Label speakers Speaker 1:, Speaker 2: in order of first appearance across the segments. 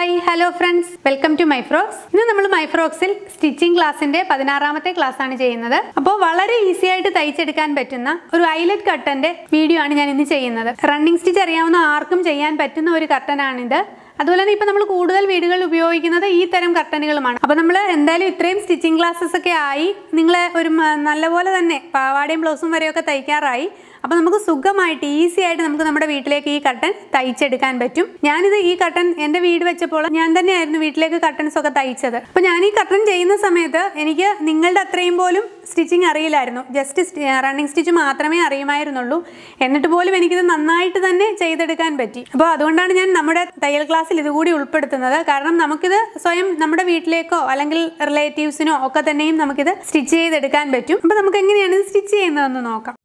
Speaker 1: hi hello friends welcome to my frocks ഇന്ന് നമ്മൾ my ഫ്രോക്സിൽ stitching ക്ലാസ്സിന്റെ പതിനാറാമത്തെ ക്ലാസ് ആണ് ചെയ്യുന്നത് അപ്പോൾ വളരെ ഈസി ആയിട്ട് തയ്ച്ചെടുക്കാൻ പറ്റുന്ന ഒരു ഐലറ്റ് കട്ടന്റെ വീഡിയോ ആണ് ഞാൻ ഇന്ന് ചെയ്യുന്നത് റണ്ണിങ് സ്റ്റിച്ച് അറിയാവുന്ന ആർക്കും ചെയ്യാൻ പറ്റുന്ന ഒരു കട്ടനാണിത് അതുപോലെ തന്നെ ഇപ്പൊ നമ്മൾ കൂടുതൽ വീടുകളിൽ ഉപയോഗിക്കുന്നത് ഈ തരം കർട്ടനുകളുമാണ് അപ്പൊ നമ്മൾ എന്തായാലും ഇത്രയും സ്റ്റിച്ചിങ് ക്ലാസ്സസ് ഒക്കെ ആയി നിങ്ങൾ ഒരു മ- നല്ലപോലെ തന്നെ പാവാടയും ബ്ലൗസും വരെയൊക്കെ തയ്ക്കാറായി അപ്പോൾ നമുക്ക് സുഖമായിട്ട് ഈസി ആയിട്ട് നമുക്ക് നമ്മുടെ വീട്ടിലേക്ക് ഈ കട്ടൻ തയ്ച്ചെടുക്കാൻ പറ്റും ഞാനിത് ഈ കട്ടൻ എൻ്റെ വീട് വെച്ചപ്പോൾ ഞാൻ തന്നെയായിരുന്നു വീട്ടിലേക്ക് കട്ടൻസ് ഒക്കെ തയ്ച്ചത് അപ്പോൾ ഞാൻ ഈ കട്ടൻ ചെയ്യുന്ന സമയത്ത് എനിക്ക് നിങ്ങളുടെ അത്രയും പോലും സ്റ്റിച്ചിങ് അറിയില്ലായിരുന്നു ജസ്റ്റ് റണ്ണിങ് സ്റ്റിച്ച് മാത്രമേ അറിയുമായിരുന്നുള്ളൂ എന്നിട്ട് പോലും എനിക്കിത് നന്നായിട്ട് തന്നെ ചെയ്തെടുക്കാൻ പറ്റി അപ്പോൾ അതുകൊണ്ടാണ് ഞാൻ നമ്മുടെ തയ്യൽ ക്ലാസ്സിൽ ഇതുകൂടി ഉൾപ്പെടുത്തുന്നത് കാരണം നമുക്കിത് സ്വയം നമ്മുടെ വീട്ടിലേക്കോ അല്ലെങ്കിൽ റിലേറ്റീവ്സിനോ ഒക്കെ തന്നെയും നമുക്കിത് സ്റ്റിച്ച് ചെയ്തെടുക്കാൻ പറ്റും അപ്പോൾ നമുക്ക് എങ്ങനെയാണ് ഇത് സ്റ്റിച്ച് ചെയ്യുന്നതെന്ന് നോക്കാം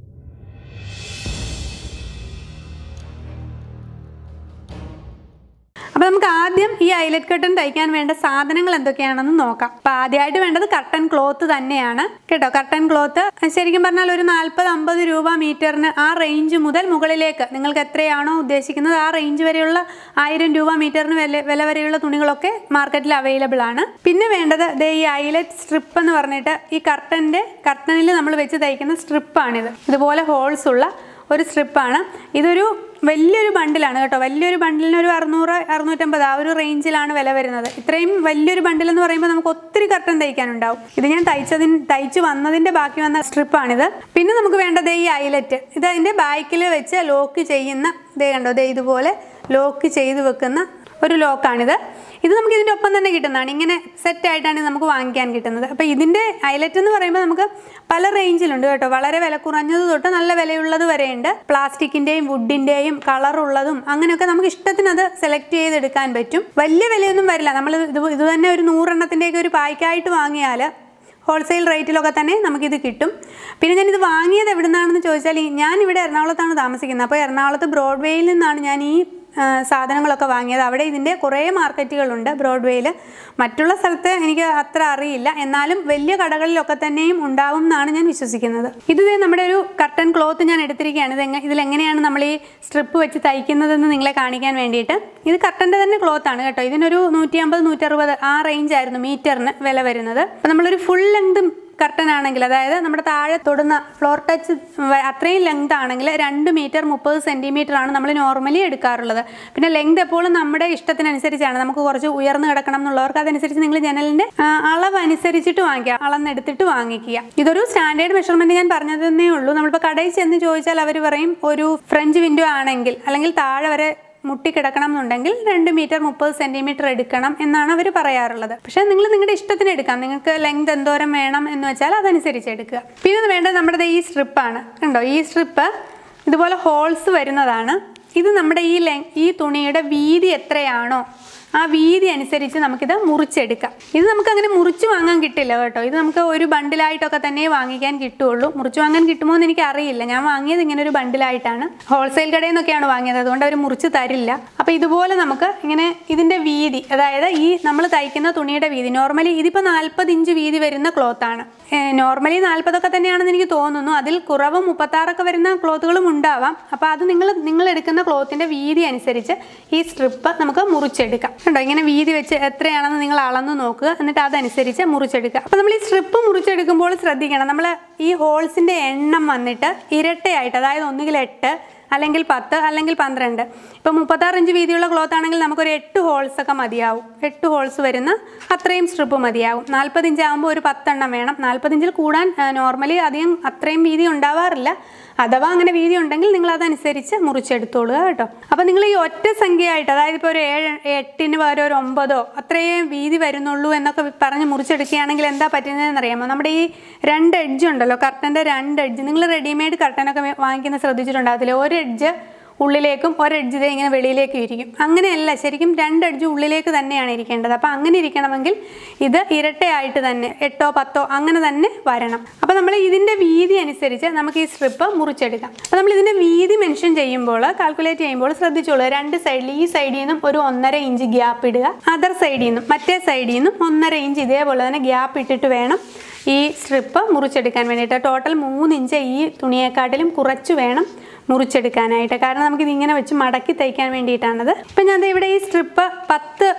Speaker 1: അപ്പോൾ നമുക്ക് ആദ്യം ഈ ഐലറ്റ് കട്ടൺ തയ്ക്കാൻ വേണ്ട സാധനങ്ങൾ എന്തൊക്കെയാണെന്ന് നോക്കാം അപ്പോൾ ആദ്യമായിട്ട് വേണ്ടത് കട്ടൺ ക്ലോത്ത് തന്നെയാണ് കേട്ടോ കട്ടൺ ക്ലോത്ത് ശരിക്കും പറഞ്ഞാൽ ഒരു നാൽപ്പത് അമ്പത് രൂപ മീറ്ററിന് ആ റേഞ്ച് മുതൽ മുകളിലേക്ക് നിങ്ങൾക്ക് എത്രയാണോ ഉദ്ദേശിക്കുന്നത് ആ റേഞ്ച് വരെയുള്ള ആയിരം രൂപ മീറ്ററിന് വില വില വരെയുള്ള തുണികളൊക്കെ മാർക്കറ്റിൽ അവൈലബിൾ ആണ് പിന്നെ വേണ്ടത് ദേ ഈ ഐലറ്റ് സ്ട്രിപ്പ് എന്ന് പറഞ്ഞിട്ട് ഈ കർട്ടൻ്റെ കർട്ടനിൽ നമ്മൾ വെച്ച് തയ്ക്കുന്ന സ്ട്രിപ്പാണിത് ഇതുപോലെ ഹോൾസ് ഉള്ള ഒരു സ്ട്രിപ്പാണ് ഇതൊരു വലിയൊരു ബണ്ടിലാണ് കേട്ടോ വലിയൊരു ബണ്ടിലിന് ഒരു അറുന്നൂറ് അറുന്നൂറ്റമ്പത് ആ ഒരു റേഞ്ചിലാണ് വില വരുന്നത് ഇത്രയും വലിയൊരു ബണ്ടിൽ എന്ന് പറയുമ്പോൾ നമുക്ക് ഒത്തിരി കർട്ടൻ തയ്ക്കാനുണ്ടാവും ഇത് ഞാൻ തയ്ച്ചതിന് തയ്ച്ചു വന്നതിൻ്റെ ബാക്കി വന്ന സ്ട്രിപ്പാണിത് പിന്നെ നമുക്ക് വേണ്ടത് ഈ ഐലറ്റ് ഇത് അതിൻ്റെ ബാക്കിൽ വെച്ച് ലോക്ക് ചെയ്യുന്ന ഇതേ കണ്ടോ ദേ ഇതുപോലെ ലോക്ക് ചെയ്ത് വെക്കുന്ന ഒരു ലോക്കാണിത് ഇത് നമുക്ക് ഇതിൻ്റെ ഒപ്പം തന്നെ കിട്ടുന്നതാണ് ഇങ്ങനെ സെറ്റ് ആയിട്ടാണ് നമുക്ക് വാങ്ങിക്കാൻ കിട്ടുന്നത് അപ്പോൾ ഇതിൻ്റെ ഐലറ്റ് എന്ന് പറയുമ്പോൾ നമുക്ക് പല റേഞ്ചിലുണ്ട് കേട്ടോ വളരെ വില കുറഞ്ഞത് തൊട്ട് നല്ല വിലയുള്ളത് വരെയുണ്ട് പ്ലാസ്റ്റിക്കിൻ്റെയും വുഡിൻ്റെയും കളറുള്ളതും അങ്ങനെയൊക്കെ നമുക്ക് ഇഷ്ടത്തിന് അത് സെലക്ട് ചെയ്തെടുക്കാൻ പറ്റും വലിയ വിലയൊന്നും വരില്ല നമ്മൾ ഇത് ഇത് തന്നെ ഒരു നൂറെണ്ണത്തിൻ്റെയൊക്കെ ഒരു പായ്ക്കായിട്ട് വാങ്ങിയാൽ ഹോൾസെയിൽ റേറ്റിലൊക്കെ തന്നെ നമുക്കിത് കിട്ടും പിന്നെ ഞാനിത് വാങ്ങിയത് എവിടെ നിന്നാണെന്ന് ചോദിച്ചാൽ ഈ- ഞാനിവിടെ എറണാകുളത്താണ് താമസിക്കുന്നത് അപ്പോൾ എറണാകുളത്ത് ബ്രോഡ്വേയിൽ നിന്നാണ് ഞാൻ ഈ ആ, സാധനങ്ങളൊക്കെ വാങ്ങിയത് അവിടെ ഇതിൻ്റെ കുറേ മാർക്കറ്റുകളുണ്ട് ബ്രോഡ്വേയിൽ മറ്റുള്ള സ്ഥലത്ത് എനിക്ക് അത്ര അറിയില്ല എന്നാലും വലിയ കടകളിലൊക്കെ തന്നെയും ഉണ്ടാവും എന്നാണ് ഞാൻ വിശ്വസിക്കുന്നത് ഇത് ദേ നമ്മുടെ ഒരു കർട്ടൻ ക്ലോത്ത് ഞാൻ എടുത്തിരിക്കുകയാണ് ഇത് എങ്ങ- ഇതിലെങ്ങനെയാണ് നമ്മൾ ഈ സ്ട്രിപ്പ് വെച്ച് തയ്ക്കുന്നതെന്ന് നിങ്ങളെ കാണിക്കാൻ വേണ്ടിയിട്ട് ഇത് കർട്ടൻ്റെ തന്നെ ക്ലോത്ത് ആണ് കേട്ടോ ഇതിനൊരു നൂറ്റി അമ്പത് നൂറ്ററുപത് ആ റേഞ്ച് ആയിരുന്നു മീറ്ററിന് വില വരുന്നത് അപ്പോൾ നമ്മളൊരു ഫുൾ ലെങ്ത് കർട്ടൻ ആണെങ്കിൽ അതായത് നമ്മുടെ താഴെ തൊടുന്ന ഫ്ലോർ ടച്ച് വ- അത്രയും ലെങ്ത് ആണെങ്കിൽ രണ്ട് മീറ്റർ മുപ്പത് സെൻറ്റിമീറ്റർ ആണ് നമ്മൾ നോർമലി എടുക്കാറുള്ളത് പിന്നെ ലെങ്ത് എപ്പോഴും നമ്മുടെ ഇഷ്ടത്തിനനുസരിച്ചാണ് നമുക്ക് കുറച്ച് ഉയർന്നു കിടക്കണം എന്നുള്ളവർക്ക് അതനുസരിച്ച് നിങ്ങൾ ജനലിൻ്റെ ആ, അളവ് അനുസരിച്ചിട്ട് വാങ്ങിക്കുക അളന്നെടുത്തിട്ട് വാങ്ങിക്കുക ഇതൊരു സ്റ്റാൻഡേർഡ് മെഷർമെൻറ്റ് ഞാൻ പറഞ്ഞതന്നേ ഉള്ളൂ നമ്മളിപ്പോൾ കടയിൽ ചെന്ന് ചോദിച്ചാൽ അവർ പറയും ഒരു ഫ്രഞ്ച് വിൻഡോ ആണെങ്കിൽ അല്ലെങ്കിൽ താഴെ വരെ മുട്ടിക്കിടക്കണം എന്നുണ്ടെങ്കിൽ രണ്ട് മീറ്റർ മുപ്പത് സെന്റിമീറ്റർ എടുക്കണം എന്നാണ് അവർ പറയാറുള്ളത് പക്ഷേ നിങ്ങൾ നിങ്ങളുടെ ഇഷ്ടത്തിന് എടുക്കാം നിങ്ങൾക്ക് ലെങ്ത് എന്തോരം വേണം എന്ന് വെച്ചാൽ അതനുസരിച്ച് എടുക്കുക പിന്നെ വേണ്ടത് നമ്മുടെ ദേ ഈ സ്ട്രിപ്പാണ് കണ്ടോ ഈ സ്ട്രിപ്പ് ഇതുപോലെ ഹോൾസ് വരുന്നതാണ് ഇത് നമ്മുടെ ഈ ലെ ഈ തുണിയുടെ വീതി എത്രയാണോ ആ വീതി അനുസരിച്ച് നമുക്കിത് മുറിച്ചെടുക്കാം ഇത് നമുക്ക് അങ്ങനെ മുറിച്ച് വാങ്ങാൻ കിട്ടില്ല കേട്ടോ ഇത് നമുക്ക് ഒരു ബണ്ടിലായിട്ടൊക്കെ തന്നെ വാങ്ങിക്കാൻ കിട്ടുള്ളൂ മുറിച്ച് വാങ്ങാൻ കിട്ടുമോ എന്ന് എനിക്ക് അറിയില്ല ഞാൻ വാങ്ങിയത് ഇങ്ങനെ ഒരു ബണ്ടിലായിട്ടാണ് ഹോൾസെയിൽ കടയിൽ നിന്നൊക്കെയാണ് വാങ്ങിയത് അതുകൊണ്ട് അവർ മുറിച്ച് തരില്ല അപ്പോൾ ഇതുപോലെ നമുക്ക് ഇങ്ങനെ ഇതിൻ്റെ വീതി അതായത് ഈ നമ്മൾ തയ്ക്കുന്ന തുണിയുടെ വീതി നോർമലി ഇതിപ്പോൾ നാൽപ്പത് ഇഞ്ച് വീതി വരുന്ന ക്ലോത്താണ് നോർമലി നാൽപ്പതൊക്കെ തന്നെയാണെന്ന് എനിക്ക് തോന്നുന്നു അതിൽ കുറവ് മുപ്പത്താറൊക്കെ വരുന്ന ക്ലോത്തുകളും ഉണ്ടാവാം അപ്പോൾ അത് നിങ്ങൾ നിങ്ങൾ എടുക്കുന്ന ക്ലോത്തിൻ്റെ വീതി അനുസരിച്ച് ഈ സ്ട്രിപ്പ് നമുക്ക് മുറിച്ചെടുക്കാം കണ്ടോ ഇങ്ങനെ വീതി വെച്ച് എത്രയാണെന്ന് നിങ്ങൾ അളന്ന് നോക്കുക എന്നിട്ട് അതനുസരിച്ച് മുറിച്ചെടുക്കുക അപ്പോൾ നമ്മൾ ഈ സ്ട്രിപ്പ് മുറിച്ചെടുക്കുമ്പോൾ ശ്രദ്ധിക്കണം നമ്മൾ ഈ ഹോൾസിൻ്റെ എണ്ണം വന്നിട്ട് ഇരട്ടയായിട്ട് അതായത് ഒന്നുകിൽ എട്ട് അല്ലെങ്കിൽ പത്ത് അല്ലെങ്കിൽ പന്ത്രണ്ട് ഇപ്പോൾ മുപ്പത്താറ് ഇഞ്ച് വീതിയുള്ള ക്ലോത്ത് ആണെങ്കിൽ നമുക്കൊരു എട്ട് ഹോൾസ് ഒക്കെ മതിയാവും എട്ട് ഹോൾസ് വരുന്ന അത്രയും സ്ട്രിപ്പ് മതിയാവും നാൽപ്പത് ഇഞ്ച് ആകുമ്പോൾ ഒരു പത്തെണ്ണം വേണം നാൽപ്പത് ഇഞ്ചിൽ കൂടാൻ നോർമലി അധികം അത്രയും വീതി ഉണ്ടാവാറില്ല അഥവാ അങ്ങനെ വീതി ഉണ്ടെങ്കിൽ നിങ്ങൾ അതനുസരിച്ച് മുറിച്ചെടുത്തോളുക കേട്ടോ അപ്പോൾ നിങ്ങൾ ഈ ഒറ്റ സംഖ്യയായിട്ട് അതായത് ഇപ്പോൾ ഒരു ഏഴ് എട്ടിന് പകരം ഒരു ഒമ്പതോ അത്രയും വീതി വരുന്നുള്ളൂ എന്നൊക്കെ പറഞ്ഞ് മുറിച്ചെടുക്കുകയാണെങ്കിൽ എന്താ പറ്റുന്നതെന്ന് അറിയാമോ നമ്മുടെ ഈ രണ്ട് എഡ്ജ് ഉണ്ടല്ലോ കർട്ടൻ്റെ രണ്ട് എഡ്ജ് നിങ്ങൾ റെഡിമെയ്ഡ് കർട്ടനൊക്കെ വേ- വാങ്ങിക്കുന്ന ശ്രദ്ധിച്ചിട്ടുണ്ടാകത്തില്ല ഒരു എഡ്ജ് ഉള്ളിലേക്കും ഒരെഡ്ജ് ഇതേ ഇങ്ങനെ വെളിയിലേക്കും ഇരിക്കും അങ്ങനെയല്ല ശരിക്കും രണ്ട് എഡ്ജ് ഉള്ളിലേക്ക് തന്നെയാണ് ഇരിക്കേണ്ടത് അപ്പോൾ അങ്ങനെ ഇരിക്കണമെങ്കിൽ ഇത് ഇരട്ടയായിട്ട് തന്നെ എട്ടോ പത്തോ അങ്ങനെ തന്നെ വരണം അപ്പോൾ നമ്മൾ ഇതിൻ്റെ വീതി അനുസരിച്ച് നമുക്ക് ഈ സ്ട്രിപ്പ് മുറിച്ചെടുക്കാം അപ്പോൾ നമ്മൾ ഇതിൻ്റെ വീതി മെൻഷൻ ചെയ്യുമ്പോൾ കാൽക്കുലേറ്റ് ചെയ്യുമ്പോൾ ശ്രദ്ധിച്ചോളൂ രണ്ട് സൈഡിൽ ഈ സൈഡിൽ നിന്നും ഒരു ഒന്നര ഇഞ്ച് ഗ്യാപ്പ് ഇടുക അതർ സൈഡിൽ നിന്നും മറ്റേ സൈഡിൽ നിന്നും ഒന്നര ഇഞ്ച് ഇതേപോലെ തന്നെ ഗ്യാപ്പ് ഇട്ടിട്ട് വേണം ഈ സ്ട്രിപ്പ് മുറിച്ചെടുക്കാൻ വേണ്ടിയിട്ട് ടോട്ടൽ മൂന്ന് ഇഞ്ച് ഈ തുണിയെക്കാട്ടിലും കുറച്ച് വേണം മുറിച്ചെടുക്കാനായിട്ട് കാരണം നമുക്കിത് ഇങ്ങനെ വെച്ച് മടക്കി തയ്ക്കാൻ വേണ്ടിയിട്ടാണത് ഇപ്പം ഞാൻ ദേ ഇവിടെ ഈ സ്ട്രിപ്പ് പത്ത്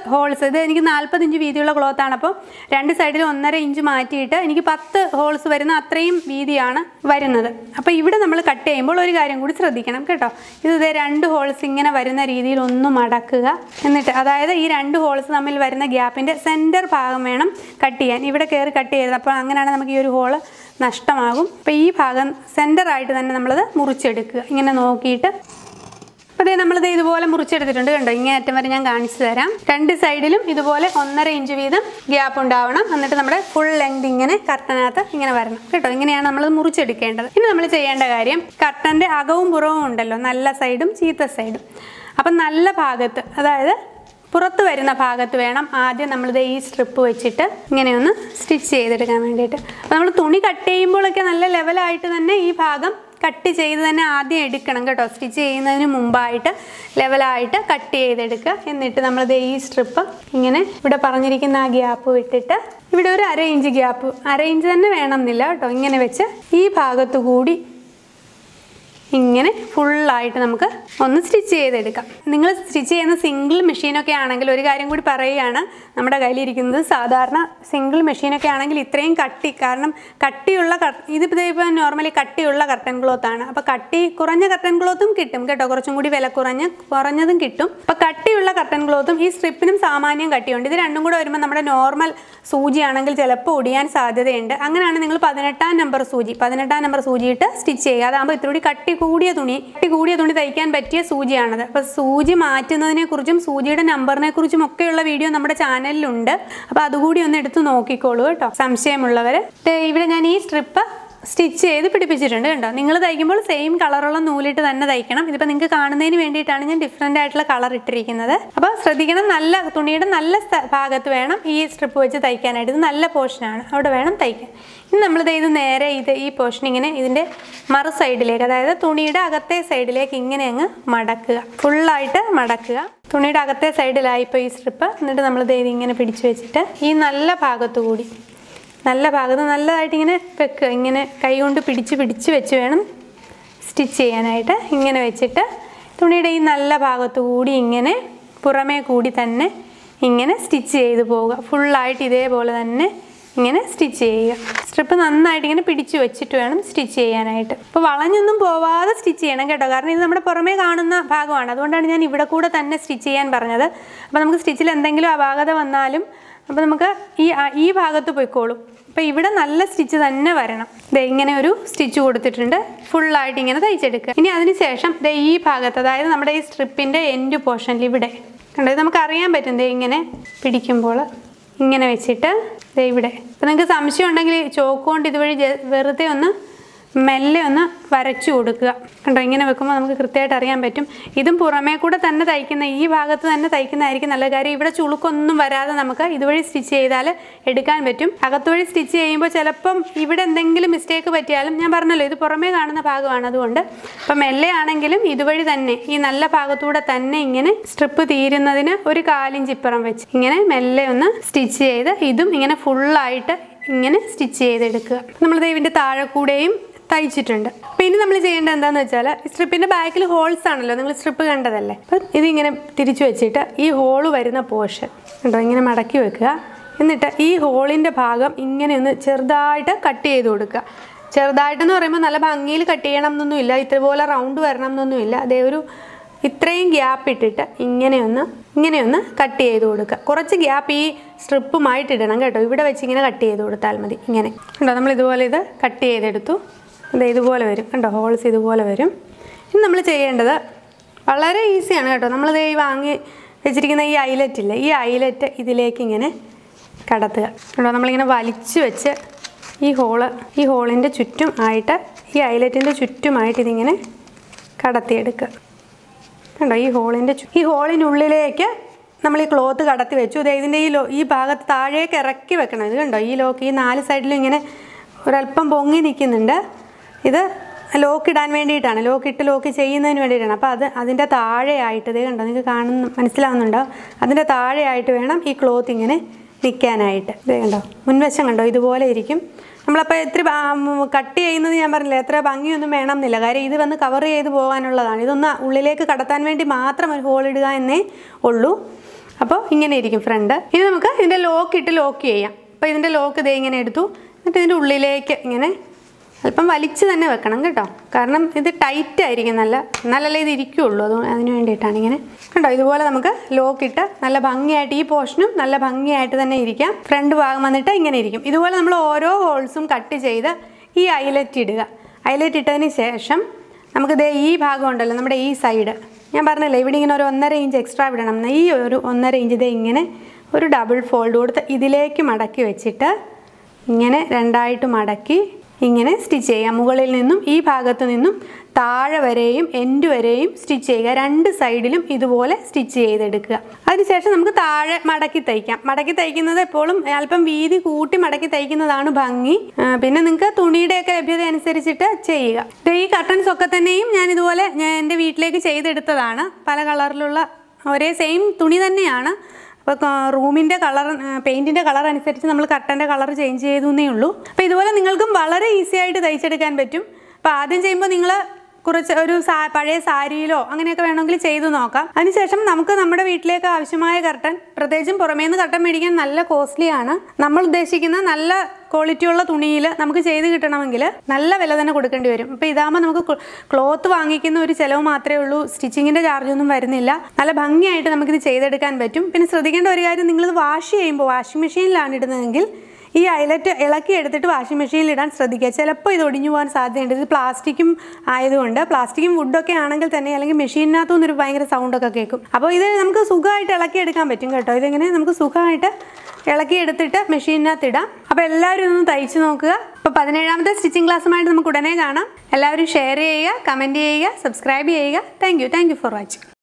Speaker 1: ഹോൾസ് ഇത് എനിക്ക് നാൽപ്പത് ഇഞ്ച് വീതിയുള്ള ക്ലോത്താണ് അപ്പോൾ രണ്ട് സൈഡിൽ ഒന്നര ഇഞ്ച് മാറ്റിയിട്ട് എനിക്ക് പത്ത് ഹോൾസ് വരുന്ന അത്രയും വീതിയാണ് വരുന്നത് അപ്പോൾ ഇവിടെ നമ്മൾ കട്ട് ചെയ്യുമ്പോൾ ഒരു കാര്യം കൂടി ശ്രദ്ധിക്കണം കേട്ടോ ഇത് ഇതേ രണ്ട് ഹോൾസ് ഇങ്ങനെ വരുന്ന രീതിയിൽ ഒന്ന് മടക്കുക എന്നിട്ട് അതായത് ഈ രണ്ട് ഹോൾസ് തമ്മിൽ വരുന്ന ഗ്യാപ്പിൻ്റെ സെൻറ്റർ ഭാഗം വേണം കട്ട് ചെയ്യാൻ ഇവിടെ കയറി കട്ട് ചെയ്തത് അപ്പോൾ അങ്ങനെയാണ് നമുക്ക് ഈ ഒരു ഹോള് നഷ്ടമാകും അപ്പോൾ ഈ ഭാഗം സെൻറ്ററായിട്ട് തന്നെ നമ്മളത് മുറിച്ചെടുക്കുക ഇങ്ങനെ നോക്കിയിട്ട് അപ്പോൾ ഇതേ നമ്മളിത് ഇതുപോലെ മുറിച്ചെടുത്തിട്ടുണ്ട് കണ്ടോ ഇങ്ങനെ അറ്റം വരെ ഞാൻ കാണിച്ചു തരാം രണ്ട് സൈഡിലും ഇതുപോലെ ഒന്നര ഇഞ്ച് വീതം ഗ്യാപ്പ് ഉണ്ടാവണം എന്നിട്ട് നമ്മുടെ ഫുൾ ലെങ്ത് ഇങ്ങനെ കർട്ടനകത്ത് ഇങ്ങനെ വരണം കേട്ടോ ഇങ്ങനെയാണ് നമ്മൾ മുറിച്ചെടുക്കേണ്ടത് ഇനി നമ്മൾ ചെയ്യേണ്ട കാര്യം കർട്ടൻ്റെ അകവും പുറവും ഉണ്ടല്ലോ നല്ല സൈഡും ചീത്ത സൈഡും അപ്പം നല്ല ഭാഗത്ത് അതായത് പുറത്ത് വരുന്ന ഭാഗത്ത് വേണം ആദ്യം നമ്മളിത് ഈ സ്ട്രിപ്പ് വെച്ചിട്ട് ഇങ്ങനെ ഒന്ന് സ്റ്റിച്ച് ചെയ്തെടുക്കാൻ വേണ്ടിയിട്ട് അപ്പോൾ നമ്മൾ തുണി കട്ട് ചെയ്യുമ്പോഴൊക്കെ നല്ല ലെവലായിട്ട് തന്നെ ഈ ഭാഗം കട്ട് ചെയ്ത് തന്നെ ആദ്യം എടുക്കണം കേട്ടോ സ്റ്റിച്ച് ചെയ്യുന്നതിന് മുമ്പായിട്ട് ലെവലായിട്ട് കട്ട് ചെയ്തെടുക്കുക എന്നിട്ട് നമ്മളിത് ഈ സ്ട്രിപ്പ് ഇങ്ങനെ ഇവിടെ പറഞ്ഞിരിക്കുന്ന ആ ഗ്യാപ്പ് വിട്ടിട്ട് ഇവിടെ ഒരു അര ഇഞ്ച് ഗ്യാപ്പ് അര ഇഞ്ച് തന്നെ വേണമെന്നില്ല കേട്ടോ ഇങ്ങനെ വെച്ച് ഈ ഭാഗത്തു കൂടി ഇങ്ങനെ ഫുള്ളായിട്ട് നമുക്ക് ഒന്ന് സ്റ്റിച്ച് ചെയ്തെടുക്കാം നിങ്ങൾ സ്റ്റിച്ച് ചെയ്യുന്ന സിംഗിൾ മെഷീനൊക്കെ ആണെങ്കിൽ ഒരു കാര്യം കൂടി പറയുകയാണ് നമ്മുടെ കയ്യിലിരിക്കുന്നത് സാധാരണ സിംഗിൾ മെഷീനൊക്കെ ആണെങ്കിൽ ഇത്രയും കട്ടി കാരണം കട്ടിയുള്ള ഇതിപ്പോൾ ഇപ്പോൾ നോർമലി കട്ടിയുള്ള കർട്ടൻ ക്ലോത്ത് ആണ് അപ്പോൾ കട്ടി കുറഞ്ഞ കർട്ടൻ ക്ലോത്തും കിട്ടും കേട്ടോ കുറച്ചും കൂടി വില കുറഞ്ഞ കുറഞ്ഞതും കിട്ടും അപ്പോൾ കട്ടിയുള്ള കർട്ടൻ ക്ലോത്തും ഈ സ്ട്രിപ്പിനും സാമാന്യം കട്ടിയുണ്ട് ഇത് രണ്ടും കൂടെ വരുമ്പോൾ നമ്മുടെ നോർമൽ സൂചിയാണെങ്കിൽ ചിലപ്പോൾ ഒടിയാൻ സാധ്യതയുണ്ട് അങ്ങനെയാണ് നിങ്ങൾ പതിനെട്ടാം നമ്പർ സൂചി പതിനെട്ടാം നമ്പർ സൂചിയിട്ട് സ്റ്റിച്ച് ചെയ്യുക അതാകുമ്പോൾ ഇത്തിരി കട്ടി കൂടിയ തുണി കട്ടി കൂടിയ തുണി തയ്ക്കാൻ പറ്റിയ സൂചിയാണത് അപ്പോൾ സൂചി മാറ്റുന്നതിനെ കുറിച്ചും സൂചിയുടെ നമ്പറിനെ കുറിച്ചും ഒക്കെയുള്ള വീഡിയോ നമ്മുടെ ചാനലിലുണ്ട് അപ്പോൾ അതുകൂടി ഒന്ന് എടുത്ത് നോക്കിക്കോളൂ കേട്ടോ സംശയമുള്ളവർ ഇവിടെ ഞാൻ ഈ സ്ട്രിപ്പ് സ്റ്റിച്ച് ചെയ്ത് പിടിപ്പിച്ചിട്ടുണ്ട് കണ്ടോ നിങ്ങൾ തയ്ക്കുമ്പോൾ സെയിം കളറുള്ള നൂലിട്ട് തന്നെ തയ്ക്കണം ഇതിപ്പോൾ നിങ്ങൾക്ക് കാണുന്നതിന് വേണ്ടിയിട്ടാണ് ഞാൻ ഡിഫറെൻ്റ് ആയിട്ടുള്ള കളർ ഇട്ടിരിക്കുന്നത് അപ്പോൾ ശ്രദ്ധിക്കണം നല്ല തുണിയുടെ നല്ല സ്ഥ- ഭാഗത്ത് വേണം ഈ സ്ട്രിപ്പ് വെച്ച് തയ്ക്കാനായിട്ട് ഇത് നല്ല പോർഷനാണ് അവിടെ വേണം തയ്ക്കാൻ ഇനി നമ്മളിത് ഇത് നേരെ ഇത് ഈ പോർഷൻ ഇങ്ങനെ ഇതിൻ്റെ മറു സൈഡിലേക്ക് അതായത് തുണിയുടെ അകത്തെ സൈഡിലേക്ക് ഇങ്ങനെ അങ്ങ് മടക്കുക ഫുള്ളായിട്ട് മടക്കുക തുണിയുടെ അകത്തെ സൈഡിലായി ഇപ്പോൾ ഈ സ്ട്രിപ്പ് എന്നിട്ട് നമ്മളിത് ഇതിങ്ങനെ പിടിച്ചു വെച്ചിട്ട് ഈ നല്ല ഭാഗത്തു കൂടി നല്ല ഭാഗത്ത് നല്ലതായിട്ട് ഇങ്ങനെ വെക്കുക ഇങ്ങനെ കൈ കൊണ്ട് പിടിച്ച് പിടിച്ച് വെച്ച് വേണം സ്റ്റിച്ച് ചെയ്യാനായിട്ട് ഇങ്ങനെ വെച്ചിട്ട് തുണിയുടെ ഈ നല്ല ഭാഗത്തു കൂടി ഇങ്ങനെ പുറമേ കൂടി തന്നെ ഇങ്ങനെ സ്റ്റിച്ച് ചെയ്ത് പോവുക ഫുള്ളായിട്ട് ഇതേപോലെ തന്നെ ഇങ്ങനെ സ്റ്റിച്ച് ചെയ്യുക സ്ട്രിപ്പ് നന്നായിട്ട് ഇങ്ങനെ പിടിച്ച് വെച്ചിട്ട് വേണം സ്റ്റിച്ച് ചെയ്യാനായിട്ട് ഇപ്പോൾ വളഞ്ഞൊന്നും പോവാതെ സ്റ്റിച്ച് ചെയ്യണം കേട്ടോ കാരണം ഇത് നമ്മുടെ പുറമേ കാണുന്ന ഭാഗമാണ് അതുകൊണ്ടാണ് ഞാൻ ഇവിടെ കൂടെ തന്നെ സ്റ്റിച്ച് ചെയ്യാൻ പറഞ്ഞത് അപ്പോൾ നമുക്ക് സ്റ്റിച്ചിൽ എന്തെങ്കിലും അപാകത വന്നാലും അപ്പോൾ നമുക്ക് ഈ ആ- ഈ ഭാഗത്ത് പോയിക്കോളും അപ്പോൾ ഇവിടെ നല്ല സ്റ്റിച്ച് തന്നെ വരണം ദേ ഇങ്ങനെ ഒരു സ്റ്റിച്ച് കൊടുത്തിട്ടുണ്ട് ഫുള്ളായിട്ട് ഇങ്ങനെ തയ്ച്ചെടുക്കുക ഇനി അതിന് ശേഷം ദേ ഈ ഭാഗത്ത് അതായത് നമ്മുടെ ഈ സ്ട്രിപ്പിൻ്റെ എൻഡ് പോർഷനിൽ ഇവിടെ കണ്ടോ ഇത് നമുക്ക് അറിയാൻ പറ്റും ദേ ഇങ്ങനെ പിടിക്കുമ്പോൾ ഇങ്ങനെ വെച്ചിട്ട് ദേ ഇവിടെ അപ്പോൾ നിങ്ങൾക്ക് സംശയം ഉണ്ടെങ്കിൽ ചോക്ക് കൊണ്ട് ഇതുവഴി ജെ- വെറുതെ ഒന്ന് മെല്ലെ ഒന്ന് വരച്ചു കൊടുക്കുക കണ്ടോ ഇങ്ങനെ വെക്കുമ്പോൾ നമുക്ക് കൃത്യമായിട്ട് അറിയാൻ പറ്റും ഇതും പുറമേ കൂടെ തന്നെ തയ്ക്കുന്ന ഈ ഭാഗത്ത് തന്നെ തയ്ക്കുന്നതായിരിക്കും നല്ല കാര്യം ഇവിടെ ചുളുക്കൊന്നും വരാതെ നമുക്ക് ഇതുവഴി സ്റ്റിച്ച് ചെയ്താൽ എടുക്കാൻ പറ്റും അകത്തുവഴി സ്റ്റിച്ച് ചെയ്യുമ്പോൾ ചിലപ്പം ഇവിടെ എന്തെങ്കിലും മിസ്റ്റേക്ക് പറ്റിയാലും ഞാൻ പറഞ്ഞല്ലോ ഇത് പുറമേ കാണുന്ന ഭാഗമാണ് അതുകൊണ്ട് അപ്പം മെല്ലെ ആണെങ്കിലും ഇതുവഴി തന്നെ ഈ നല്ല ഭാഗത്തൂടെ തന്നെ ഇങ്ങനെ സ്ട്രിപ്പ് തീരുന്നതിന് ഒരു കാലിഞ്ച് ഇപ്പുറം വെച്ച് ഇങ്ങനെ മെല്ലെ ഒന്ന് സ്റ്റിച്ച് ചെയ്ത് ഇതും ഇങ്ങനെ ഫുള്ളായിട്ട് ഇങ്ങനെ സ്റ്റിച്ച് ചെയ്തെടുക്കുക നമ്മൾ ഇതിൻ്റെ താഴെ കൂടെയും തയ്ച്ചിട്ടുണ്ട് അപ്പോൾ ഇനി നമ്മൾ ചെയ്യേണ്ടത് എന്താണെന്ന് വെച്ചാൽ സ്ട്രിപ്പിൻ്റെ ബാക്കിൽ ഹോൾസ് ആണല്ലോ നിങ്ങൾ സ്ട്രിപ്പ് കണ്ടതല്ലേ അപ്പം ഇതിങ്ങനെ തിരിച്ചു വെച്ചിട്ട് ഈ ഹോള് വരുന്ന പോർഷൻ കണ്ടോ ഇങ്ങനെ മടക്കി വെക്കുക എന്നിട്ട് ഈ ഹോളിൻ്റെ ഭാഗം ഇങ്ങനെ ഒന്ന് ചെറുതായിട്ട് കട്ട് ചെയ്ത് കൊടുക്കുക ചെറുതായിട്ടെന്ന് പറയുമ്പോൾ നല്ല ഭംഗിയിൽ കട്ട് ചെയ്യണം എന്നൊന്നുമില്ല ഇതുപോലെ റൗണ്ട് വരണം എന്നൊന്നുമില്ല അതേ ഒരു ഇത്രയും ഗ്യാപ്പ് ഇട്ടിട്ട് ഇങ്ങനെയൊന്ന് ഇങ്ങനെയൊന്ന് കട്ട് ചെയ്ത് കൊടുക്കുക കുറച്ച് ഗ്യാപ്പ് ഈ സ്ട്രിപ്പുമായിട്ട് ഇടണം കേട്ടോ ഇവിടെ വെച്ച് ഇങ്ങനെ കട്ട് ചെയ്ത് കൊടുത്താൽ മതി ഇങ്ങനെ കണ്ടോ നമ്മൾ ഇതുപോലെ ഇത് കട്ട് ചെയ്തെടുത്തു ഇത് ഇതുപോലെ വരും കണ്ടോ ഹോൾസ് ഇതുപോലെ വരും ഇനി നമ്മൾ ചെയ്യേണ്ടത് വളരെ ഈസിയാണ് കേട്ടോ നമ്മളിത് ഈ വാങ്ങി വെച്ചിരിക്കുന്ന ഈ ഐലറ്റ് ഇല്ലേ ഈ ഐലറ്റ് ഇതിലേക്ക് ഇങ്ങനെ കടത്തുക കണ്ടോ നമ്മളിങ്ങനെ വലിച്ചു വെച്ച് ഈ ഹോള് ഈ ഹോളിൻ്റെ ചുറ്റും ആയിട്ട് ഈ ഐലറ്റിൻ്റെ ചുറ്റുമായിട്ട് ഇതിങ്ങനെ കടത്തിയെടുക്കുക കണ്ടോ ഈ ഹോളിൻ്റെ ചു- ഈ ഹോളിനുള്ളിലേക്ക് നമ്മൾ ഈ ക്ലോത്ത് കടത്തി വെച്ചു ദേ ഇതിൻ്റെ ഈ ലോ ഈ ഭാഗത്ത് താഴേക്ക് ഇറക്കി വെക്കണം ഇത് കണ്ടോ ഈ ലോക്ക് ഈ നാല് സൈഡിലും ഇങ്ങനെ ഒരല്പം പൊങ്ങി നിൽക്കുന്നുണ്ട് ഇത് ലോക്ക് ഇടാൻ വേണ്ടിയിട്ടാണ് ലോക്ക് ഇട്ട് ലോക്ക് ചെയ്യുന്നതിന് വേണ്ടിയിട്ടാണ് അപ്പോൾ അത് അതിൻ്റെ താഴെയായിട്ട് ഇത് കണ്ടോ നിങ്ങൾക്ക് കാണുന്ന മനസ്സിലാവുന്നുണ്ടോ അതിൻ്റെ താഴെയായിട്ട് വേണം ഈ ക്ലോത്ത് ഇങ്ങനെ നിൽക്കാനായിട്ട് ഇത് കണ്ടോ മുൻവശം കണ്ടോ ഇതുപോലെ ഇരിക്കും നമ്മളപ്പോൾ എത്ര കട്ട് ചെയ്യുന്നത് ഞാൻ പറഞ്ഞില്ല എത്ര ഭംഗിയൊന്നും വേണം എന്നില്ല കാര്യം ഇത് വന്ന് കവർ ചെയ്ത് പോകാനുള്ളതാണ് ഇതൊന്ന് ഉള്ളിലേക്ക് കടത്താൻ വേണ്ടി മാത്രം ഒരു ഹോൾ ഇടുക എന്നേ ഉള്ളൂ അപ്പോൾ ഇങ്ങനെ ഇരിക്കും ഫ്രണ്ട് ഇനി നമുക്ക് ഇതിൻ്റെ ലോക്ക് ഇട്ട് ലോക്ക് ചെയ്യാം അപ്പോൾ ഇതിൻ്റെ ലോക്ക് ഇതേ ഇങ്ങനെ എടുത്തു എന്നിട്ട് ഇതിൻ്റെ ഉള്ളിലേക്ക് ഇങ്ങനെ അല്പം വലിച്ച് തന്നെ വെക്കണം കേട്ടോ കാരണം ഇത് ടൈറ്റ് ആയിരിക്കും നല്ല എന്നാലല്ലേ ഇത് ഇരിക്കുകയുള്ളൂ അത് അതിന് വേണ്ടിയിട്ടാണ് ഇങ്ങനെ കണ്ടോ ഇതുപോലെ നമുക്ക് ലോക്ക് ഇട്ട് നല്ല ഭംഗിയായിട്ട് ഈ പോർഷനും നല്ല ഭംഗിയായിട്ട് തന്നെ ഇരിക്കാം ഫ്രണ്ട് ഭാഗം വന്നിട്ട് ഇങ്ങനെ ഇരിക്കും ഇതുപോലെ നമ്മൾ ഓരോ ഹോൾസും കട്ട് ചെയ്ത് ഈ ഐലറ്റ് ഇടുക ഐലറ്റ് ഇട്ടതിന് ശേഷം നമുക്ക് ദേ ഈ ഭാഗം ഉണ്ടല്ലോ നമ്മുടെ ഈ സൈഡ് ഞാൻ പറഞ്ഞല്ലേ ഇവിടെ ഇങ്ങനെ ഒരു ഒന്നര ഇഞ്ച് എക്സ്ട്രാ വിടണം എന്ന് ഈ ഒരു ഒന്നര ഇഞ്ച് ദേ ഇങ്ങനെ ഒരു ഡബിൾ ഫോൾഡ് കൊടുത്ത് ഇതിലേക്ക് മടക്കി വെച്ചിട്ട് ഇങ്ങനെ രണ്ടായിട്ട് മടക്കി ഇങ്ങനെ സ്റ്റിച്ച് ചെയ്യുക മുകളിൽ നിന്നും ഈ ഭാഗത്തു നിന്നും താഴെ വരെയും എൻഡ് വരെയും സ്റ്റിച്ച് ചെയ്യുക രണ്ട് സൈഡിലും ഇതുപോലെ സ്റ്റിച്ച് ചെയ്തെടുക്കുക അതിനുശേഷം നമുക്ക് താഴെ മടക്കി തയ്ക്കാം മടക്കി തയ്ക്കുന്നത് എപ്പോഴും അല്പം വീതി കൂട്ടി മടക്കി തയ്ക്കുന്നതാണ് ഭംഗി ആ, പിന്നെ നിങ്ങൾക്ക് തുണിയുടെയൊക്കെ ലഭ്യത അനുസരിച്ചിട്ട് ചെയ്യുക ദേ ഈ കർട്ടൻസ് ഒക്കെ തന്നെയും ഞാൻ ഇതുപോലെ ഞാൻ എൻ്റെ വീട്ടിലേക്ക് ചെയ്തെടുത്തതാണ് പല കളറിലുള്ള ഒരേ സെയിം തുണി തന്നെയാണ് അപ്പോൾ റൂമിൻ്റെ കളർ പെയിൻറ്റിൻ്റെ കളർ അനുസരിച്ച് നമ്മൾ കട്ടൻ്റെ കളർ ചേഞ്ച് ചെയ്തെന്നേ ഉള്ളൂ അപ്പോൾ ഇതുപോലെ നിങ്ങൾക്കും വളരെ ഈസി ആയിട്ട് തയ്ച്ചെടുക്കാൻ പറ്റും അപ്പോൾ ആദ്യം ചെയ്യുമ്പോൾ നിങ്ങൾ കുറച്ച് ഒരു സാ പഴയ സാരിയിലോ അങ്ങനെയൊക്കെ വേണമെങ്കിൽ ചെയ്തു നോക്കാം അതിനുശേഷം നമുക്ക് നമ്മുടെ വീട്ടിലേക്ക് ആവശ്യമായ കർട്ടൻ പ്രത്യേകിച്ചും പുറമേ നിന്ന് കർട്ടൻ മേടിക്കാൻ നല്ല കോസ്റ്റ്ലിയാണ് നമ്മൾ ഉദ്ദേശിക്കുന്ന നല്ല ക്വാളിറ്റിയുള്ള തുണിയിൽ നമുക്ക് ചെയ്ത് കിട്ടണമെങ്കിൽ നല്ല വില തന്നെ കൊടുക്കേണ്ടി വരും അപ്പോൾ ഇതാകുമ്പോൾ നമുക്ക് ക്ലോത്ത് വാങ്ങിക്കുന്ന ഒരു ചിലവ് മാത്രമേ ഉള്ളൂ സ്റ്റിച്ചിങ്ങിൻ്റെ ചാർജൊന്നും വരുന്നില്ല നല്ല ഭംഗിയായിട്ട് നമുക്കിത് ചെയ്തെടുക്കാൻ പറ്റും പിന്നെ ശ്രദ്ധിക്കേണ്ട ഒരു കാര്യം നിങ്ങളിത് വാഷ് ചെയ്യുമ്പോൾ വാഷിംഗ് മെഷീനിലാണ് ഇടുന്നതെങ്കിൽ ഈ ഐലറ്റ് ഇളക്കി എടുത്തിട്ട് വാഷിംഗ് മെഷീനിൽ ഇടാൻ ശ്രദ്ധിക്കുക ചിലപ്പോൾ ഇത് ഒടിഞ്ഞു പോകാൻ സാധ്യതയുണ്ട് ഇത് പ്ലാസ്റ്റിക്കും ആയതുകൊണ്ട് പ്ലാസ്റ്റിക്കും വുഡൊക്കെ ആണെങ്കിൽ തന്നെ അല്ലെങ്കിൽ മെഷീനകത്തു നിന്നൊരു ഭയങ്കര സൗണ്ടൊക്കെ കേൾക്കും അപ്പോൾ ഇത് നമുക്ക് സുഖമായിട്ട് ഇളക്കി എടുക്കാൻ പറ്റും കേട്ടോ ഇതിങ്ങനെ നമുക്ക് സുഖമായിട്ട് ഇളക്കി എടുത്തിട്ട് മെഷീനകത്ത് ഇടാം അപ്പോൾ എല്ലാവരും ഒന്ന് തയ്ച്ചു നോക്കുക അപ്പോൾ പതിനേഴാമത്തെ സ്റ്റിച്ചിങ് ക്ലാസ്സുമായിട്ട് നമുക്ക് ഉടനെ കാണാം എല്ലാവരും ഷെയർ ചെയ്യുക കമൻറ്റ് ചെയ്യുക സബ്സ്ക്രൈബ് ചെയ്യുക thank you thank you for watching